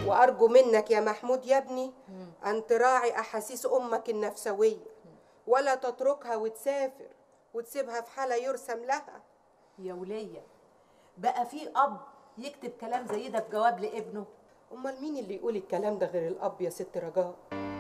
وأرجو منك يا محمود يا ابني أن تراعي أحاسيس أمك النفسوية ولا تتركها وتسافر وتسيبها في حالة يرسم لها يا ولية بقى في اب يكتب كلام زي ده في جواب لابنه أمال مين اللي يقول الكلام ده غير الأب يا ست رجاء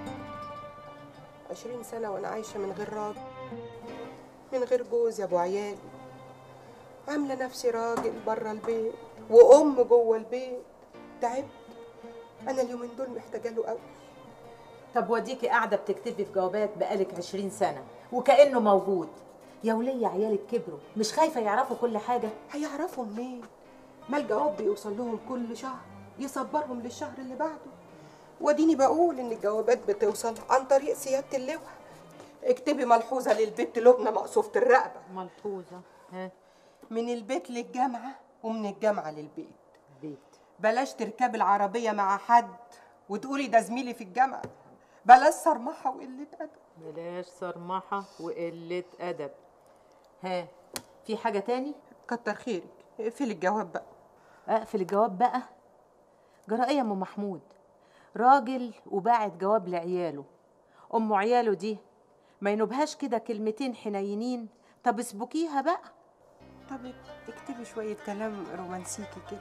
عشرين سنة وأنا عايشة من غير راجل من غير جوز يا أبو عيالي عاملة نفسي راجل بره البيت وأم جوه البيت تعبت أنا اليومين دول محتاجة له قوي طب وديكي قاعده بتكتبي في جوابات بقالك 20 سنه وكانه موجود يا ولية عيالك كبروا مش خايفه يعرفوا كل حاجه هيعرفوا منين ما الجواب بيوصل لهم كل شهر يصبرهم للشهر اللي بعده وديني بقول ان الجوابات بتوصل عن طريق سياده اللواء اكتبي ملحوظه للبت لبنى مقصوفه الرقبه ملحوظه ها من البيت للجامعه ومن الجامعه للبيت بيت بلاش تركبي العربيه مع حد وتقولي ده زميلي في الجامعه بلاش صرمحه وقله ادب بلاش صرمحه وقله ادب ها في حاجه تاني كتر خيرك اقفلي الجواب بقى اقفل الجواب بقى جرى ايه يا ام محمود راجل وباعت جواب لعياله ام عياله دي ما ينوبهاش كده كلمتين حنينين طب اسبكيها بقى طب اكتبي شويه كلام رومانسيكي كده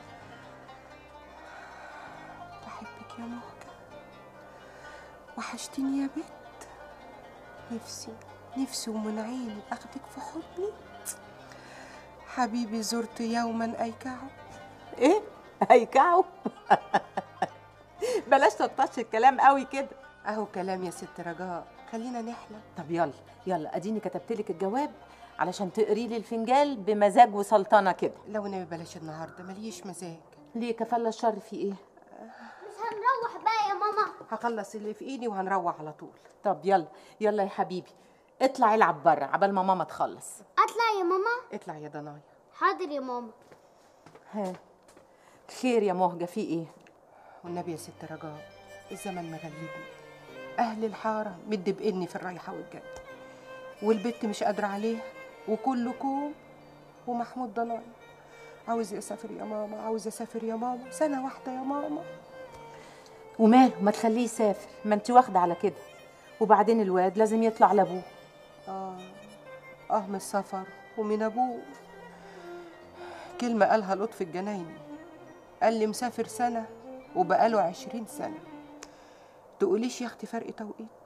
بحبك يا مهجة وحشتيني يا بت نفسي نفسي ومن عيني اخدك في حضني حبيبي زرت يوما ايكعه ايه هيكعوا بلاش تطش الكلام قوي كده اهو كلام يا ست رجاء خلينا نحلم طب يلا يلا اديني كتبت لك الجواب علشان تقري لي الفنجال بمزاج وسلطنه كده لو نبي بلاش النهارده ماليش مزاج ليه كفله الشر في ايه مش هنروح بقى يا ماما هخلص اللي في ايدي وهنروح على طول طب يلا يلا يا حبيبي اطلع العب بره عبال ما ماما تخلص اطلع يا ماما اطلع يا ضنايا حاضر يا ماما ها خير يا مهجه في ايه والنبي يا ست رجاء الزمن مغلبني اهل الحاره مد بإني في الرايحه والجايه والبت مش قادره عليها وكلكم ومحمود ضنايا عاوز اسافر يا ماما عاوز اسافر يا ماما سنه واحده يا ماما وماله ما تخليه يسافر ما انت واخده على كده وبعدين الواد لازم يطلع لابوه اه اه من السفر ومن ابوه كلمه قالها لطفي الجنايني قال لي مسافر سنه وبقاله عشرين سنه تقوليش يا اختي فرق توقيت